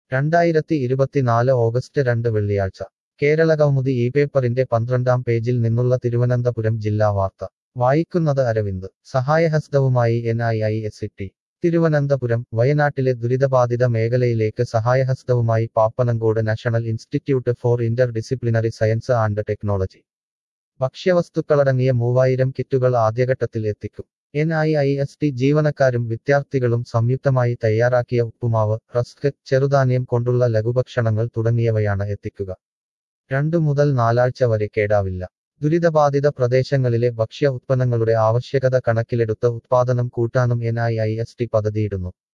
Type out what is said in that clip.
രണ്ടായിരത്തി ഇരുപത്തിനാല് ഓഗസ്റ്റ് രണ്ട് വെള്ളിയാഴ്ച കേരളകൗമുദി ഈ പേപ്പറിന്റെ പന്ത്രണ്ടാം പേജിൽ നിന്നുള്ള തിരുവനന്തപുരം ജില്ലാ വാർത്ത വായിക്കുന്നത് അരവിന്ദ് സഹായഹസ്തവുമായി N I I S T Thiruvananthapuram വയനാട്ടിലെ ദുരിതബാധിത മേഖലയിലേക്ക് സഹായഹസ്തവുമായി Pappanamcode national institute for interdisciplinary science and technology ഭക്ഷ്യവസ്തുക്കളടങ്ങിയ മൂവായിരം കിറ്റുകൾ ആദ്യഘട്ടത്തിൽ എത്തിക്കും N I I S T ജീവനക്കാരും വിദ്യാർത്ഥികളും സംയുക്തമായി തയ്യാറാക്കിയ ഉപ്പുമാവ് റസ്ക് ചെറുധാന്യം കൊണ്ടുള്ള ലഘുഭക്ഷണങ്ങൾ തുടങ്ങിയവയാണ് എത്തിക്കുക രണ്ടു മുതൽ നാലാഴ്ച വരെ കേടാവില്ല ദുരിതബാധിത പ്രദേശങ്ങളിലെ ഭക്ഷ്യ ഉത്പന്നങ്ങളുടെ ആവശ്യകത കണക്കിലെടുത്ത് ഉത്പാദനം കൂട്ടാനും N I I S T പദ്ധതിയിടുന്നു